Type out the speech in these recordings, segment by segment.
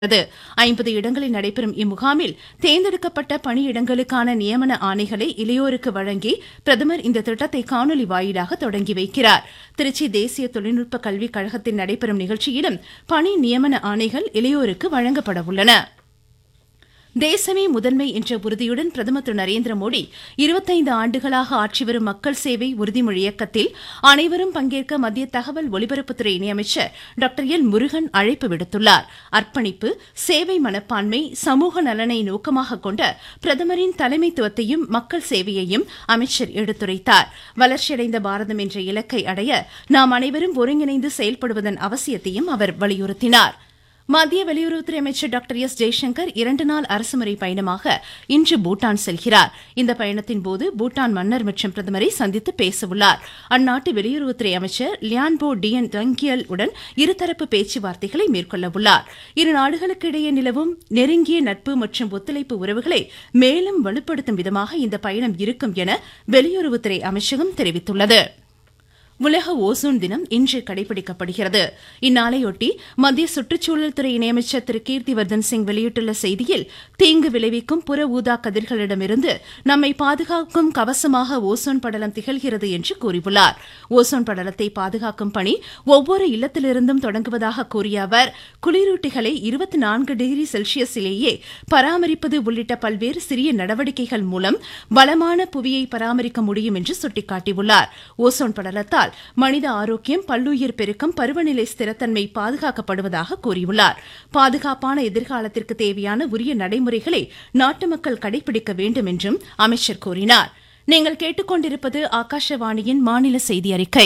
ஐம்பது இடங்களில் நடைபெறும் இம்முகாமில் தேர்ந்தெடுக்கப்பட்ட பணியிடங்களுக்கான நியமன ஆணைகளை இளையோருக்கு வழங்கி பிரதமர் இந்த திட்டத்தை காணொலி வாயிலாக தொடங்கி வைக்கிறார் திருச்சி தேசிய தொழில்நுட்ப கல்விக் கழகத்தில் நடைபெறும் நிகழ்ச்சியிலும் பணி நியமன ஆணைகள் இளையோருக்கு வழங்கப்பட உள்ளன தேசமே முதன்மை என்ற உறுதியுடன் பிரதமர் திரு நரேந்திர மோடி இருபத்தைந்து ஆண்டுகளாக ஆற்றி வரும் மக்கள் சேவை உறுதிமொழி இயக்கத்தில் அனைவரும் பங்கேற்க மத்திய தகவல் ஒலிபரப்புத்துறை இணையமைச்சர் டாக்டர் எல் முருகன் அழைப்பு விடுத்துள்ளார் அர்ப்பணிப்பு சேவை மனப்பான்மை சமூக நலனை நோக்கமாக கொண்ட பிரதமரின் தலைமைத்துவத்தையும் மக்கள் சேவையையும் அமைச்சர் எடுத்துரைத்தார் வளர்ச்சியடைந்த பாரதம் என்ற இலக்கை அடைய நாம் அனைவரும் ஒருங்கிணைந்து செயல்படுவதன் அவசியத்தையும் அவர் வலியுறுத்தினார் மத்திய வெளியுறவுத்துறை அமைச்சர் டாக்டர் எஸ் ஜெய்சங்கர் இரண்டு நாள் அரசுமுறை பயணமாக இன்று பூட்டான் செல்கிறார் இந்த பயணத்தின் போது பூட்டான் மன்னர் மற்றும் பிரதமரை சந்தித்து பேசவுள்ளார் அந்நாட்டு வெளியுறவுத்துறை அமைச்சர் லியான்போ டியன் டங்கியல் உடன் இருதரப்பு பேச்சுவார்த்தைகளை மேற்கொள்ளவுள்ளார் இரு நாடுகளுக்கு இடையே நிலவும் நெருங்கிய நட்பு மற்றும் ஒத்துழைப்பு உறவுகளை மேலும் வலுப்படுத்தும் விதமாக இந்த பயணம் இருக்கும் என வெளியுறவுத்துறை அமைச்சகம் தெரிவித்துள்ளது உலக ஓசோன் தினம் இன்று கடைபிடிக்கப்படுகிறது இந்நாளையொட்டி மத்திய சுற்றுச்சூழல் துறை இணையமைச்சர் திரு கீர்த்திவர்தன் சிங் வெளியிட்டுள்ள செய்தியில் தீங்கு விளைவிக்கும் புற ஊதா கதிர்களிடமிருந்து நம்மை பாதுகாக்கும் கவசமாக ஓசோன் படலம் திகழ்கிறது என்று கூறியுள்ளார் ஓசோன் படலத்தை பாதுகாக்கும் பணி ஒவ்வொரு இல்லத்திலிருந்தும் தொடங்குவதாக கூறிய அவர் குளிரூட்டிகளை இருபத்தி நான்கு டிகிரி செல்சியஸிலேயே பராமரிப்பது உள்ளிட்ட பல்வேறு சிறிய நடவடிக்கைகள் மூலம் பலமான புவியை பராமரிக்க முடியும் என்று சுட்டிக்காட்டியுள்ளார் ஓசோன் படலத்தால் மனித ஆரோக்கியம் பல்லுயிர் பெருக்கம் பருவநிலை ஸ்திரத்தன்மை பாதுகாக்கப்படுவதாக கூறியுள்ளார் பாதுகாப்பான எதிர்காலத்திற்கு தேவையான உரிய நடைமுறைகளை நாட்டு மக்கள் கடைபிடிக்க வேண்டும் என்றும் அமைச்சர் கூறினார் நீங்கள் கேட்டுக்கொண்டிருப்பது ஆகாஷவாணியின் மாநில செய்தி அறிக்கை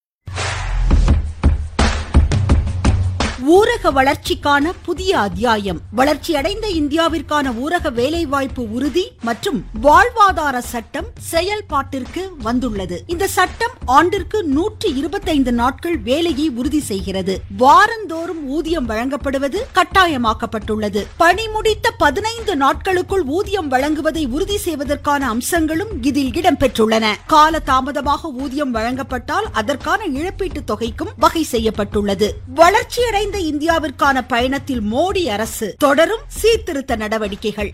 ஊரக வளர்ச்சிக்கான புதிய அத்தியாயம் வளர்ச்சியடைந்த இந்தியாவிற்கான ஊரக வேலைவாய்ப்பு உறுதி மற்றும் வாழ்வாதார சட்டம் செயல்பாட்டிற்கு வந்துள்ளது இந்த சட்டம் ஆண்டிற்கு நூற்றி இருபத்தைந்து நாட்கள் வேலையை உறுதி செய்கிறது வாரந்தோறும் ஊதியம் வழங்கப்படுவது கட்டாயமாக்கப்பட்டுள்ளது பணி முடித்த பதினைந்து நாட்களுக்குள் ஊதியம் வழங்குவதை உறுதி செய்வதற்கான அம்சங்களும் இதில் இடம்பெற்றுள்ளன கால தாமதமாக ஊதியம் வழங்கப்பட்டால் அதற்கான இழப்பீட்டுத் தொகைக்கும் வகை செய்யப்பட்டுள்ளது வளர்ச்சியடைந்த நிறைந்த இந்தியாவிற்கான பயணத்தில் மோடி அரசு தொடரும் சீர்திருத்த நடவடிக்கைகள்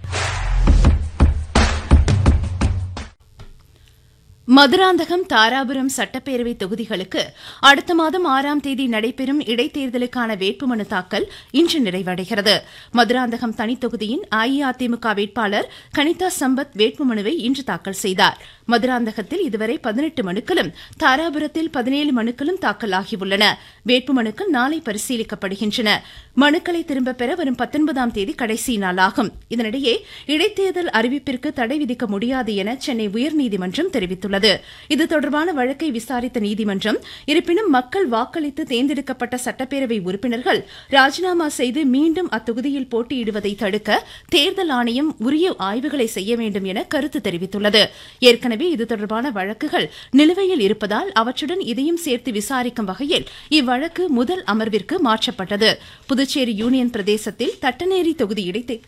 மதுராந்தகம் தாராபுரம் சட்டப்பேரவை தொகுதிகளுக்கு அடுத்த மாதம் ஆறாம் தேதி நடைபெறும் இடைத்தேர்தலுக்கான வேட்புமனு தாக்கல் இன்று நிறைவடைகிறது மதுராந்தகம் தனித்தொகுதியின் அஇஅதிமுக வேட்பாளர் கனிதா சம்பத் வேட்புமனுவை இன்று தாக்கல் செய்தார் மதுராந்தகத்தில் இதுவரை பதினெட்டு மனுக்களும் தாராபுரத்தில் பதினேழு மனுக்களும் தாக்கல் ஆகியுள்ளன வேட்புமனுக்கள் நாளை பரிசீலிக்கப்படுகின்றன மனுக்களை திரும்பப் பெற வரும் பத்தொன்பதாம் தேதி கடைசி நாளாகும் இதனிடையே இடைத்தேர்தல் அறிவிப்பிற்கு தடை விதிக்க முடியாது என சென்னை உயர்நீதிமன்றம் தெரிவித்துள்ளது இது தொடர்பான வழக்கை விசாரித்த நீதிமன்றம் இருப்பினும் மக்கள் வாக்களித்து தேர்ந்தெடுக்கப்பட்ட சட்டப்பேரவை உறுப்பினர்கள் ராஜினாமா செய்து மீண்டும் அத்தொகுதியில் போட்டியிடுவதை தடுக்க தேர்தல் ஆணையம் உரிய ஆய்வுகளை செய்ய வேண்டும் என கருத்து தெரிவித்துள்ளது ஏற்கனவே இது தொடர்பான வழக்குகள் நிலுவையில் இருப்பதால் அவற்றுடன் இதையும் சேர்த்து விசாரிக்கும் வகையில் இவ்வழக்கு முதல் அமர்விற்கு மாற்றப்பட்டது புதுச்சேரி யூனியன் பிரதேசத்தில் தட்டநேரி தொகுதி இடைத்தே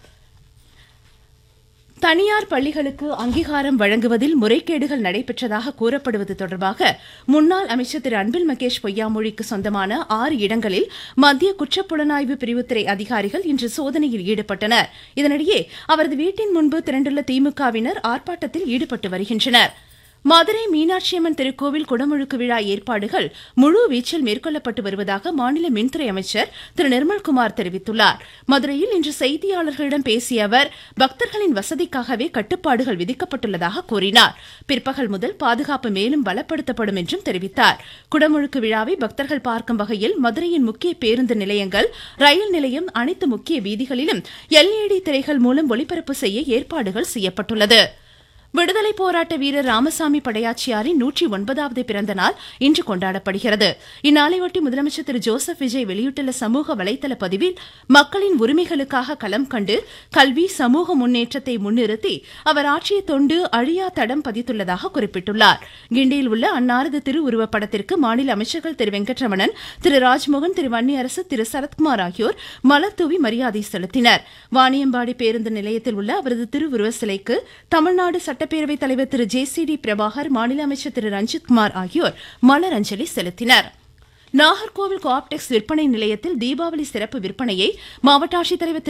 தனியார் பள்ளிகளுக்கு அங்கீகாரம் வழங்குவதில் முறைகேடுகள் நடைபெற்றதாக கூறப்படுவது தொடர்பாக முன்னாள் அமைச்சர் திரு அன்பில் மகேஷ் பொய்யாமொழிக்கு சொந்தமான ஆறு இடங்களில் மத்திய குற்றப்புலனாய்வு பிரிவுத்துறை அதிகாரிகள் இன்று சோதனையில் ஈடுபட்டனர் இதனிடையே அவரது வீட்டின் முன்பு திரண்டுள்ள திமுகவினர் ஆர்ப்பாட்டத்தில் ஈடுபட்டு வருகின்றனர் மதுரை மீனாட்சியம்மன் திருக்கோவில் குடமுழுக்கு விழா ஏற்பாடுகள் முழு வீச்சில் மேற்கொள்ளப்பட்டு வருவதாக மாநில மின்துறை அமைச்சர் திரு நிர்மல்குமார் தெரிவித்துள்ளார் மதுரையில் இன்று செய்தியாளர்களிடம் பேசிய அவர் பக்தர்களின் வசதிக்காகவே கட்டுப்பாடுகள் விதிக்கப்பட்டுள்ளதாக கூறினார் பிற்பகல் முதல் பாதுகாப்பு மேலும் பலப்படுத்தப்படும் என்றும் தெரிவித்தார் குடமுழுக்கு விழாவை பக்தர்கள் பார்க்கும் வகையில் மதுரையின் முக்கிய பேருந்து நிலையங்கள் ரயில் நிலையம் அனைத்து முக்கிய வீதிகளிலும் எல்இடி திரைகள் மூலம் ஒளிபரப்பு செய்ய ஏற்பாடுகள் செய்யப்பட்டுள்ளது விடுதலை போராட்ட வீரர் ராமசாமி படையாச்சியாரின் நூற்றி ஒன்பதாவது பிறந்த நாள் இன்று கொண்டாடப்படுகிறது இந்நாளையொட்டி முதலமைச்சர் திரு ஜோசப் விஜய் வெளியிட்டுள்ள சமூக வலைதள பதிவில் மக்களின் உரிமைகளுக்காக களம் கண்டு கல்வி சமூக முன்னேற்றத்தை முன்னிறுத்தி அவர் ஆற்றிய தொண்டு அழியா தடம் பதித்துள்ளதாக குறிப்பிட்டுள்ளார் கிண்டியில் உள்ள அன்னாரது திருவுருவப் படத்திற்கு மாநில அமைச்சர்கள் திரு வெங்கட்ரமணன் திரு ராஜ்மோகன் திரு வன்னியரசு திரு சரத்குமார் ஆகியோர் மலர்தூவி மரியாதை செலுத்தினர் வாணியம்பாடி பேருந்து நிலையத்தில் உள்ள அவரது திருவுருவ சிலைக்கு தமிழ்நாடு சட்டப்பேரவைத் தலைவர் Thiru J C D Prabhakar மாநில அமைச்சர் திரு ரஞ்சித்குமார் ஆகியோர் மலரஞ்சலி செலுத்தினர் நாகர்கோவில் கோஆப்டெக்ஸ் விற்பனை நிலையத்தில் தீபாவளி சிறப்பு விற்பனையை மாவட்ட ஆட்சித்தலைவர் திரு